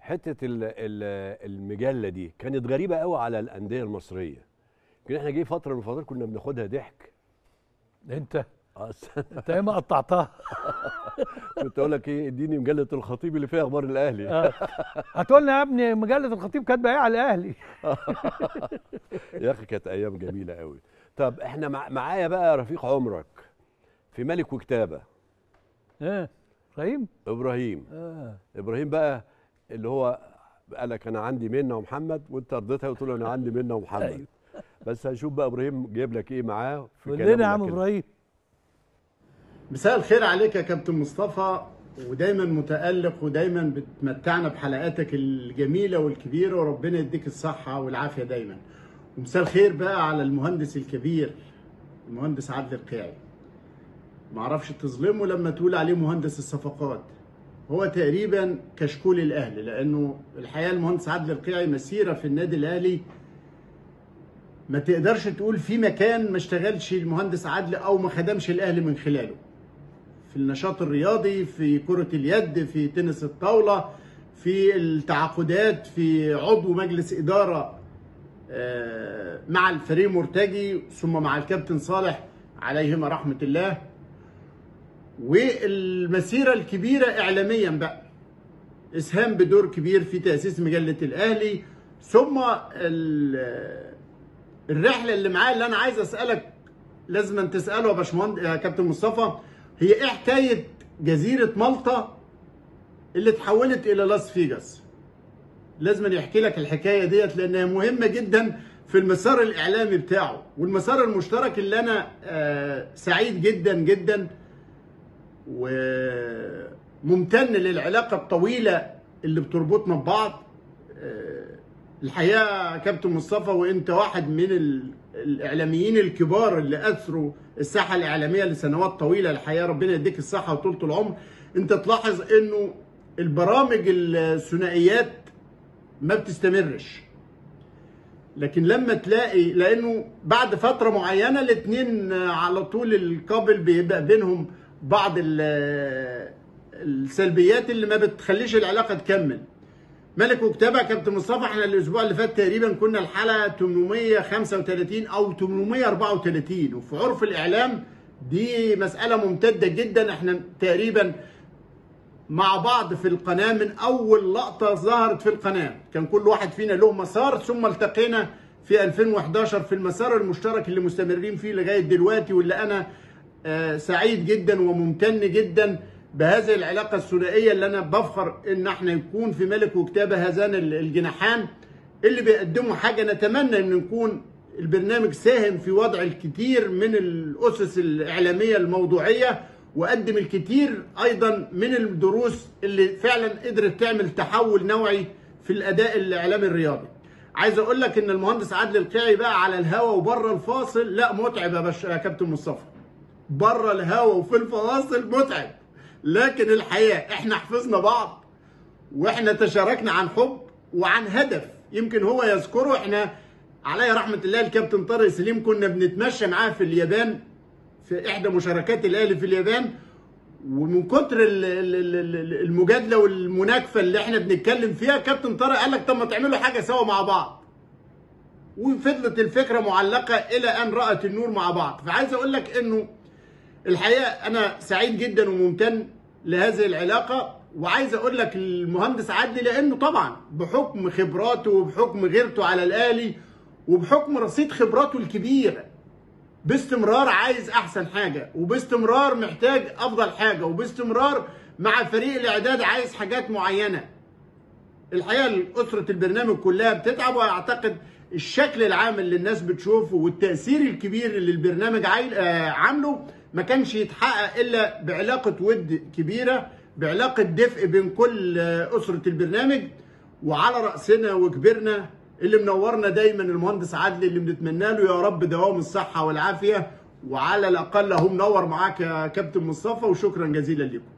حته ال- ال- المجله دي كانت غريبه قوي على الانديه المصريه يمكن احنا جه فتره من الفترات كنا بناخدها ضحك انت أصل انت ايه ما قطعتها كنت اقول لك ايه اديني مجله الخطيب اللي فيها اخبار الاهلي آه. هتقولنا يا ابني مجله الخطيب كاتبه ايه على الاهلي يا اخي كانت ايام جميله قوي طب احنا مع... معايا بقى رفيق عمرك في ملك وكتابه اه فاهم ابراهيم اه ابراهيم بقى اللي هو قال لك انا عندي منه ومحمد وانت رضيتها وقلت له انا عندي منه ومحمد أيوة. بس هنشوف بقى ابراهيم جايب لك ايه معاه في قول كلامه لنا يا عم لكن- ابراهيم مساء الخير عليك يا كابتن مصطفى ودايما متألق ودايما بتمتعنا بحلقاتك الجميلة والكبيرة وربنا يديك الصحة والعافية دايما ومساء الخير بقى على المهندس الكبير المهندس عادل القيعي معرفش تظلمه لما تقول عليه مهندس الصفقات هو تقريبا كشكول الاهلي لانه الحقيقه المهندس عادل القيعي مسيره في النادي الاهلي ما تقدرش تقول في مكان ما اشتغلش المهندس عادل او ما خدمش الاهلي من خلاله في النشاط الرياضي في كرة اليد في تنس الطاولة في التعاقدات في عضو مجلس إدارة آه، مع الفريق مرتجي ثم مع الكابتن صالح عليهما رحمة الله والمسيرة الكبيرة إعلاميا بقى إسهام بدور كبير في تأسيس مجلة الأهلي ثم ال- الرحلة اللي معاه اللي أنا عايز أسألك لازم أن تسأله يا باشمهندس يا كابتن مصطفى هي إيه حكاية جزيرة مالطا اللي اتحولت إلى لاس فيجاس لازم يحكي لك الحكاية ديت لأنها مهمة جدا في المسار الإعلامي بتاعه والمسار المشترك اللي أنا آه، سعيد جدا جدا وممتن للعلاقة الطويلة اللي بتربطنا ببعض آه، الحقيقة يا كابتن مصطفى وانت واحد من ال- الاعلاميين الكبار اللي اثروا الساحة الاعلامية لسنوات طويلة الحقيقة ربنا يديك الصحة وطولة العمر انت تلاحظ انه البرامج الثنائيات ما بتستمرش لكن لما تلاقي لانه بعد فتره معينه الاثنين على طول القابل بيبقى بينهم بعض ال- السلبيات اللي ما بتخليش العلاقه تكمل ملك وكتابه يا كابتن مصطفى احنا الاسبوع اللي فات تقريبا كنا الحلقه 835 او 834 وفي عرف الاعلام دي مساله ممتده جدا احنا تقريبا مع بعض في القناة من أول لقطة ظهرت في القناة كان كل واحد فينا له مسار ثم التقينا في 2011 في المسار المشترك اللي مستمرين فيه لغاية دلوقتي واللي أنا آه، سعيد جدا وممتن جدا بهذه العلاقة الثنائية اللي أنا بفخر إن احنا يكون في ملك وكتابة هذان ال- الجناحان اللي بيقدموا حاجة نتمنى إن نكون البرنامج ساهم في وضع الكثير من الأسس الإعلامية الموضوعية وقدم الكثير ايضا من الدروس اللي فعلا قدرت تعمل تحول نوعي في الاداء الاعلامي الرياضي عايز اقول لك ان المهندس عادل القيعي بقى على الهوا وبره الفاصل لا متعب يا, بش... يا كابتن مصطفى بره الهوا وفي الفواصل متعب لكن الحقيقه احنا حفظنا بعض واحنا تشاركنا عن حب وعن هدف يمكن هو يذكره احنا علي رحمه الله الكابتن طارق سليم كنا بنتمشى معاه في اليابان في احدى مشاركات الاهلي في اليابان ومن كتر ال- ال- ال- ال- المجادله والمناكفه اللي احنا بنتكلم فيها كابتن طارق قال لك طب ما تعملوا حاجه سوا مع بعض وفضلت الفكره معلقه الى ان رات النور مع بعض فعايز اقول لك انه الحقيقه انا سعيد جدا وممتن لهذه العلاقه وعايز اقول لك المهندس عدلي لانه طبعا بحكم خبراته وبحكم غيرته على الاهلي وبحكم رصيد خبراته الكبيره باستمرار عايز احسن حاجه وباستمرار محتاج افضل حاجه وباستمرار مع فريق الاعداد عايز حاجات معينه الحقيقه اسره البرنامج كلها بتتعب واعتقد الشكل العام اللي الناس بتشوفه والتاثير الكبير اللي البرنامج عايل آه عامله ما كانش يتحقق الا بعلاقه ود كبيره بعلاقه دفء بين كل آه اسره البرنامج وعلى راسنا وكبرنا اللي منورنا دايما المهندس عادل اللي بنتمنى له يا رب دوام الصحه والعافيه وعلى الاقل اهو منور معاك يا كابتن مصطفى وشكرا جزيلا لكم